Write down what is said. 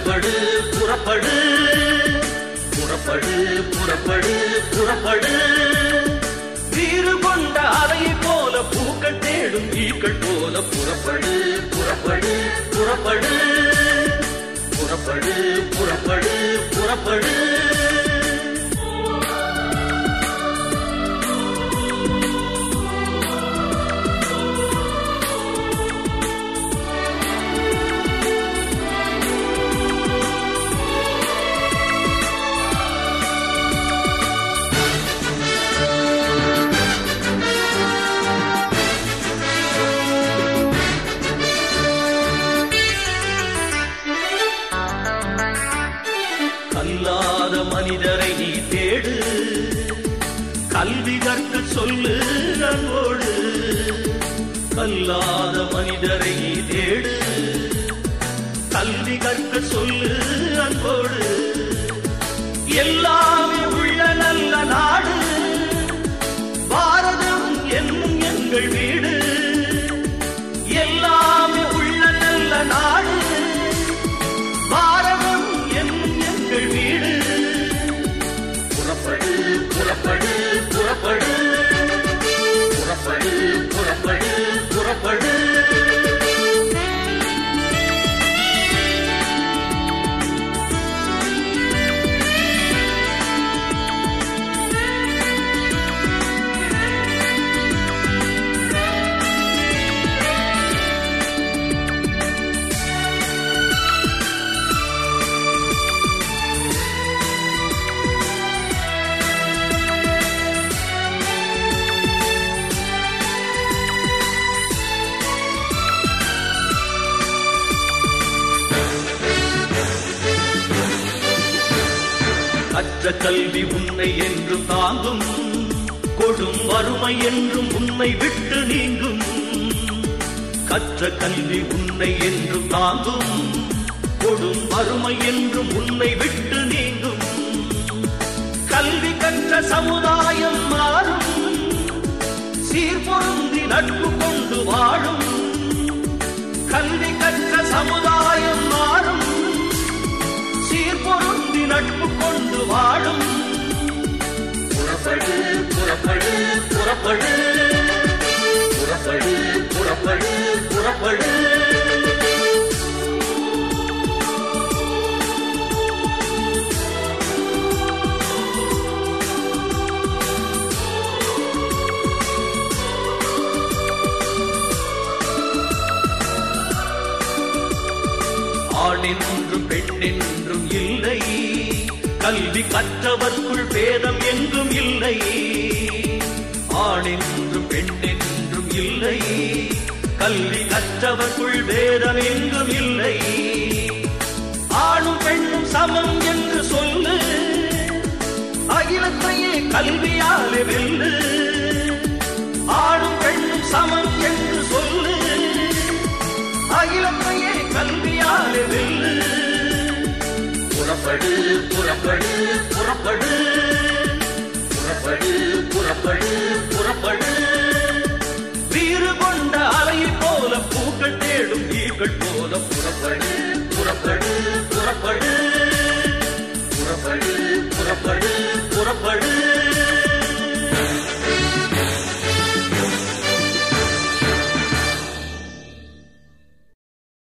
புறப்படு புறப்படு புறப்படு புறப்படு புறப்படு வீறு கொண்ட அலையை போல பூக்கள் தேடும் ஈக்கள் போல புறப்படு புறப்படு புறப்படு புறப்படு புறப்படு புறப்படு கல்லாத மனிதரை நீ தேடு கல்வி கற்க சொல்லு அன்போடு கல்லாத மனிதரை நீ தேடு கல்வி கற்க சொல்லு அன்போடு எல்லாமே உள்ள நல்ல நாடு பாரதம் என்னும் எங்கள் வீடு எல்லாமே உள்ள நல்ல நாடு பாரதம் என்னும் எங்கள் வீடு புறப்படு புறப்படு புறப்படு புறப்படு புறப்படு புறப்படு கற்ற கல்வி உன்னை என்றும் தாங்கும் கொடும் வறுமை என்றும் உன்னை விட்டு நீங்கும் கற்ற கல்வி உன்னை என்றும் தாங்கும் கொடும் வறுமை என்றும் உன்னை விட்டு நீங்கும் கல்வி கற்ற சமுதாயம் மாறும் சீர்பொருந்தி நட்பு கொண்டு வாழும் கல்வி கற்ற சமுதாயம் மாறும் சீர்பொருந்தி நட்பு கொண்டு வாழும் புறப்படு புறப்படு புறப்படு புறப்படு புறப்படு புறப்படு ஆணென்றும் பெண்ணென்றும் இல்லை கல்வி கற்றவர்க்குள் பேதம் எங்கும் இல்லை ஆணென்றும் பெண்ணென்றும் இல்லை கல்வி கற்றவர்க்குள் பேதம் எங்கும் இல்லை ஆணும் பெண்ணும் சமம் என்று சொல்லு அகிலத்தையே கல்வியாலே வெல்லு ஆணும் பெண்ணும் சமம் என்று